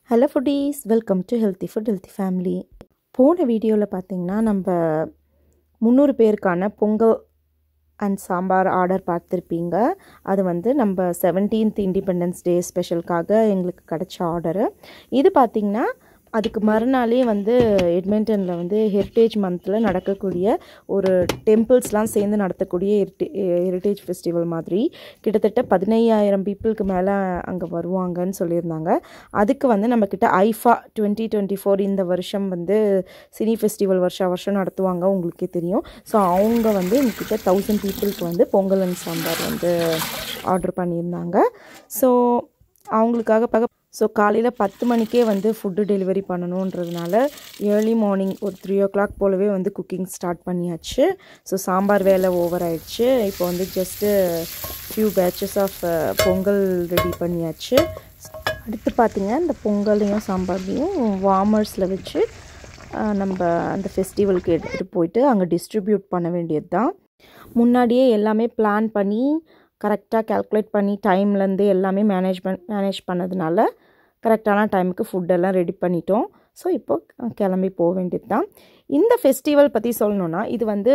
hello foodies welcome to healthy food healthy family போன வீடியோவில் பார்த்தீங்கன்னா நம்ம முந்நூறு பேருக்கான பொங்கல் அண்ட் சாம்பார் ஆர்டர் பார்த்துருப்பீங்க அது வந்து நம்ம செவன்டீன்த் இண்டிபெண்டன்ஸ் டே ஸ்பெஷலுக்காக எங்களுக்கு கிடச்ச ஆர்டரு இது பார்த்திங்கன்னா அதுக்கு மறுநாளே வந்து எட்மெண்டனில் வந்து ஹெரிட்டேஜ் மந்தில் நடக்கக்கூடிய ஒரு டெம்பிள்ஸ்லாம் சேர்ந்து நடத்தக்கூடிய ஹெரிட்டே ஹெரிட்டேஜ் ஃபெஸ்டிவல் மாதிரி கிட்டத்தட்ட பதினையாயிரம் பீப்புளுக்கு மேலே அங்கே வருவாங்கன்னு சொல்லியிருந்தாங்க அதுக்கு வந்து நம்மக்கிட்ட ஐஃபா டுவெண்ட்டி டுவெண்ட்டி ஃபோர் இந்த வருஷம் வந்து சினி ஃபெஸ்டிவல் வருஷம் வருஷம் நடத்துவாங்க உங்களுக்கே தெரியும் ஸோ அவங்க வந்து எங்ககிட்ட தௌசண்ட் பீப்புளுக்கு வந்து பொங்கல் அண்ட் சாம்பார் வந்து ஆர்டர் பண்ணியிருந்தாங்க ஸோ அவங்களுக்காக பக ஸோ காலையில் பத்து மணிக்கே வந்து ஃபுட்டு டெலிவரி பண்ணணுன்றதுனால ஏர்லி மார்னிங் ஒரு த்ரீ ஓ கிளாக் போலவே வந்து குக்கிங் ஸ்டார்ட் பண்ணியாச்சு ஸோ சாம்பார் வேலை ஓவர் ஆயிடுச்சு இப்போ வந்து just few batches of pongal ready பண்ணியாச்சு அடுத்து பார்த்திங்கன்னா இந்த பொங்கலையும் சாம்பார்லையும் வார்மர்ஸில் வச்சு நம்ம அந்த ஃபெஸ்டிவலுக்கு எடுத்துகிட்டு போயிட்டு அங்கே டிஸ்ட்ரிபியூட் பண்ண வேண்டியது தான் முன்னாடியே எல்லாமே பிளான் பண்ணி கரெக்டாக கேல்குலேட் பண்ணி டைம்லேருந்து எல்லாமே மேனேஜ்மெண்ட் மேனேஜ் பண்ணதுனால கரெக்டான டைமுக்கு ஃபுட்டெல்லாம் ரெடி பண்ணிட்டோம் ஸோ இப்போ கிளம்பி போக வேண்டியது தான் இந்த ஃபெஸ்டிவல் பற்றி சொல்லணுன்னா இது வந்து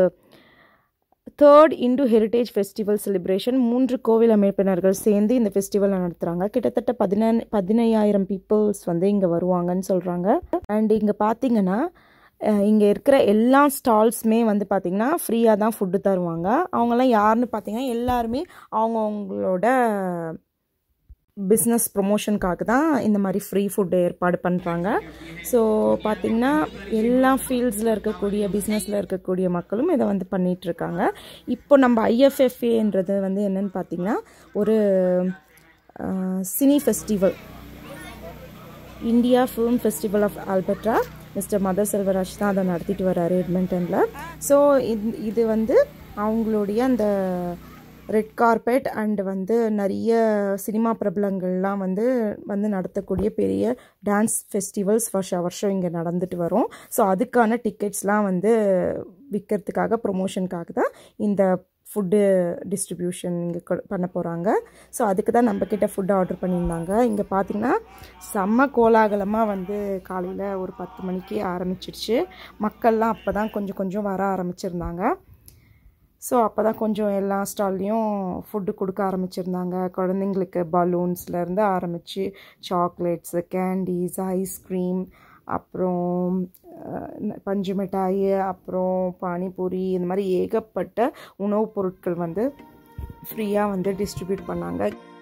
தேர்ட் இண்டு ஹெரிட்டேஜ் ஃபெஸ்டிவல் செலிப்ரேஷன் மூன்று கோவில் அமைப்பினர்கள் சேர்ந்து இந்த ஃபெஸ்டிவலை நடத்துகிறாங்க கிட்டத்தட்ட பதின பதினையாயிரம் பீப்புள்ஸ் வந்து இங்கே வருவாங்கன்னு சொல்கிறாங்க அண்ட் இங்கே பார்த்தீங்கன்னா இங்கே இருக்கிற எல்லா ஸ்டால்ஸுமே வந்து பார்த்திங்கன்னா ஃப்ரீயாக தான் ஃபுட்டு தருவாங்க அவங்கெல்லாம் யாருன்னு பார்த்தீங்கன்னா எல்லாருமே அவங்கவுங்களோட பிஸ்னஸ் ப்ரொமோஷனுக்காக தான் இந்த மாதிரி ஃப்ரீ ஃபுட்டு ஏற்பாடு பண்ணுறாங்க ஸோ பார்த்திங்கன்னா எல்லா ஃபீல்ட்ஸில் இருக்கக்கூடிய பிஸ்னஸில் இருக்கக்கூடிய மக்களும் இதை வந்து பண்ணிகிட்ருக்காங்க இப்போ நம்ம ஐஎஃப்எஃப்ஏன்றது வந்து என்னென்னு பார்த்திங்கன்னா ஒரு cine festival India film festival of ஆல்பர்ட்ரா மிஸ்டர் மதர் செல்வராஜ் தான் அதை நடத்திட்டு வர்றாரு எட்மெண்டனில் ஸோ இது வந்து அவங்களுடைய அந்த ரெட் கார்பெட் அண்ட் வந்து நிறைய சினிமா பிரபலங்கள்லாம் வந்து வந்து நடத்தக்கூடிய பெரிய டான்ஸ் ஃபெஸ்டிவல்ஸ் வருஷம் வருஷம் இங்கே நடந்துட்டு வரும் ஸோ அதுக்கான டிக்கெட்ஸ்லாம் வந்து விற்கிறதுக்காக ப்ரொமோஷனுக்காக தான் இந்த ஃபுட்டு டிஸ்ட்ரிபியூஷன் இங்கே பண்ண போகிறாங்க ஸோ அதுக்கு தான் நம்மக்கிட்ட ஃபுட் ஆர்டர் பண்ணியிருந்தாங்க இங்கே பார்த்திங்கன்னா செம்ம கோலாகலமாக வந்து காலையில் ஒரு பத்து மணிக்கே ஆரம்பிச்சிடுச்சு மக்கள்லாம் அப்போ தான் கொஞ்சம் கொஞ்சம் வர ஆரம்பிச்சிருந்தாங்க ஸோ அப்போ தான் கொஞ்சம் எல்லா ஸ்டால்லையும் ஃபுட்டு கொடுக்க ஆரம்பிச்சிருந்தாங்க குழந்தைங்களுக்கு பலூன்ஸ்லேருந்து ஆரம்பித்து சாக்லேட்ஸு கேண்டீஸ் ஐஸ்கிரீம் அப்புறம் பஞ்சு மிட்டாய் அப்புறம் பானிபூரி இந்த மாதிரி ஏகப்பட்ட உணவுப் பொருட்கள் வந்து ஃப்ரீயாக வந்து டிஸ்ட்ரிபியூட் பண்ணாங்க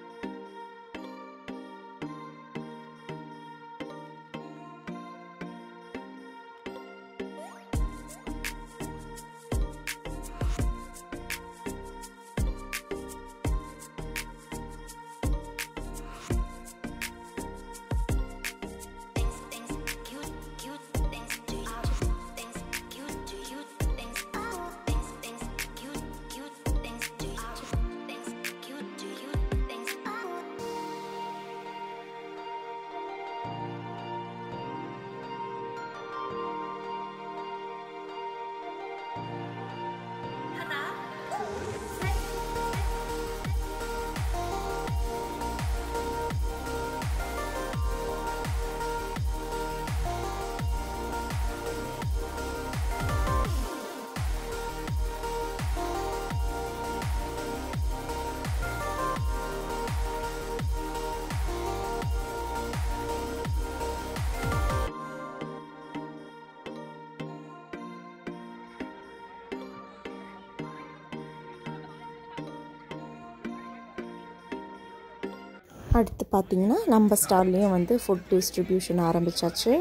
அடுத்து பார்த்திங்கன்னா நம்ம ஸ்டால்லையும் வந்து ஃபுட் டிஸ்ட்ரிபியூஷன் ஆரம்பித்தாச்சு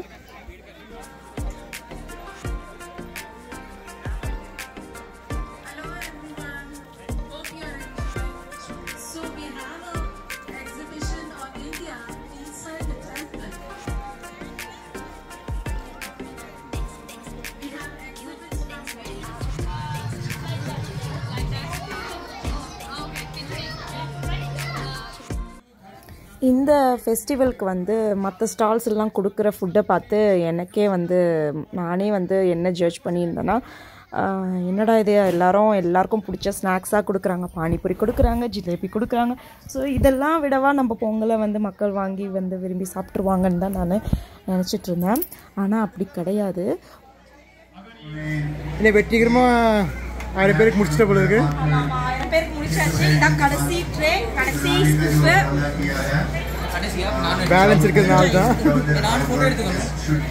இந்த ஃபெஸ்டிவலுக்கு வந்து மற்ற ஸ்டால்ஸ் எல்லாம் கொடுக்குற ஃபுட்டை பார்த்து எனக்கே வந்து நானே வந்து என்ன ஜட்ஜ் பண்ணியிருந்தேன்னா ஆஹ், என்னடா இது எல்லாரும் எல்லாருக்கும் பிடிச்ச ஸ்நாக்ஸாக கொடுக்குறாங்க பானிபூரி கொடுக்குறாங்க ஜிலேபி கொடுக்குறாங்க ஸோ இதெல்லாம் விடவா நம்ம பொங்கலை வந்து மக்கள் வாங்கி வந்து விரும்பி சாப்பிட்ருவாங்கன்னு தான் நான் நினச்சிட்டு இருந்தேன் ஆனால் அப்படி கிடையாது இல்லை வெற்றிகரமாக ஆயிரம் பேருக்கு முடிச்சிட்ட போல இருக்கு ஆமா, ஆயிரம் பேருக்கு முடிச்சாச்சு இதான் கடைசி ட்ரே கடைசி ஸ்கூப்பு பேலன்ஸ் இருக்கிறதுனால தான் நானும் போட்டோ எடுத்துக்கணும்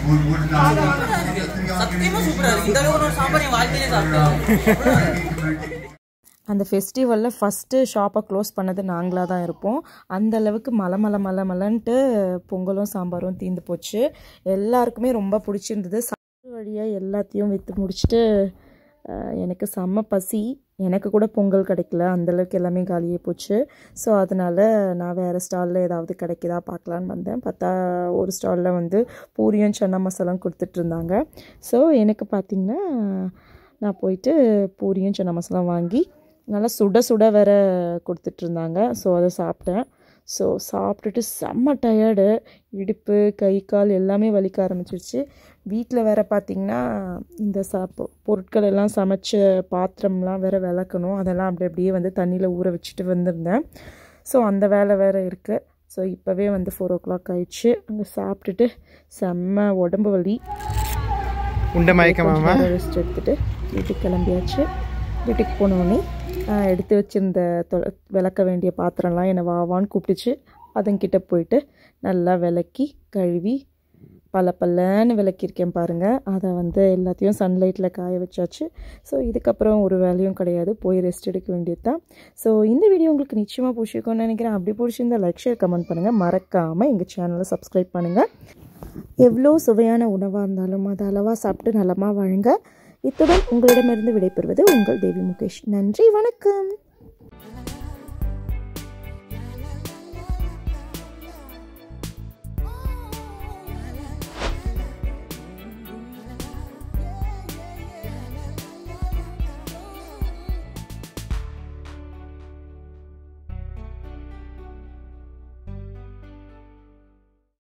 சத்தியமா சூப்பரா இருக்கு இந்த அளவுக்கு ஒரு சாம்பார் என் வாழ்க்கையிலே சாப்பிட்டேன் அந்த ஃபெஸ்டிவலில் ஃபஸ்ட்டு ஷாப்பை க்ளோஸ் பண்ணது நாங்களாக தான் இருப்போம் அந்த அளவுக்கு மலை மலை மலை மலைன்ட்டு பொங்கலும் சாம்பாரும் தீர்ந்து போச்சு எல்லாருக்குமே ரொம்ப பிடிச்சிருந்தது சாப்பிட்ற வழியாக எல்லாத்தையும் விற்று முடிச்சுட்டு அஹ், எனக்கு செம்ம பசி எனக்கு கூட பொங்கல் கிடைக்கல அந்தளவுக்கு எல்லாமே காலியே போச்சு ஸோ அதனால் நான் வேறு ஸ்டாலில் ஏதாவது கிடைக்குதா பார்க்கலான்னு வந்தேன் பார்த்தா ஒரு ஸ்டாலில் வந்து பூரியும் சன்னா மசாலாவும் கொடுத்துட்ருந்தாங்க ஸோ எனக்கு பார்த்திங்கன்னா நான் போயிட்டு பூரியும் சன்னா மசாலா வாங்கி நல்லா சுட சுட வேற கொடுத்துட்ருந்தாங்க ஸோ அதை சாப்பிட்டேன் ஸோ சாப்பிட்டுட்டு செம்ம டயர்டு இடுப்பு கை கால் எல்லாமே வலிக்க ஆரம்பிச்சிருச்சு வீட்டில் வேற பார்த்திங்கன்னா இந்த சா பொ- பொருட்கள் எல்லாம் சமைச்ச பாத்திரம்லாம் வேற விளக்கணும் அதெல்லாம் அப்படி அப்படியே வந்து தண்ணியில் ஊற வச்சுட்டு வந்திருந்தேன் ஸோ அந்த வேலை வேற இருக்குது ஸோ இப்போவே வந்து ஃபோர் ஓ கிளாக் ஆயிடுச்சு அங்கே சாப்பிட்டுட்டு செம்ம உடம்பு வலி உண்டை மயக்கமாமா ரெஸ்ட் எடுத்துட்டு வீட்டுக்கு கிளம்பியாச்சு வீட்டுக்கு போனோடனே எடுத்து வச்சிருந்த தொ- விளக்க வேண்டிய பாத்திரம்லாம் என்னை வா வான்னு கூப்பிட்டுச்சு அதங்கிட்ட போயிட்டு நல்லா விளக்கி கழுவி பல பல்லன்னு விளக்கியிருக்கேன் பாருங்கள் அதை வந்து எல்லாத்தையும் சன்லைட்டில் காய வச்சாச்சு ஸோ இதுக்கப்புறம் ஒரு வேலையும் கிடையாது போய் ரெஸ்ட் எடுக்க வேண்டியது தான் ஸோ இந்த வீடியோ உங்களுக்கு நிச்சயமாக பிடிச்சிருக்கும்னு நினைக்கிறேன் அப்படி பிடிச்சிருந்தா லைக் ஷேர் கமெண்ட் பண்ணுங்கள் மறக்காமல் எங்கள் சேனலை சப்ஸ்கிரைப் பண்ணுங்கள் எவ்வளோ சுவையான உணவாக இருந்தாலும் அதை அளவாக சாப்பிட்டு நலமாக வாழுங்க இத்துடன் உங்களிடமிருந்து விடைபெறுவது உங்கள் தேவி முகேஷ் நன்றி வணக்கம்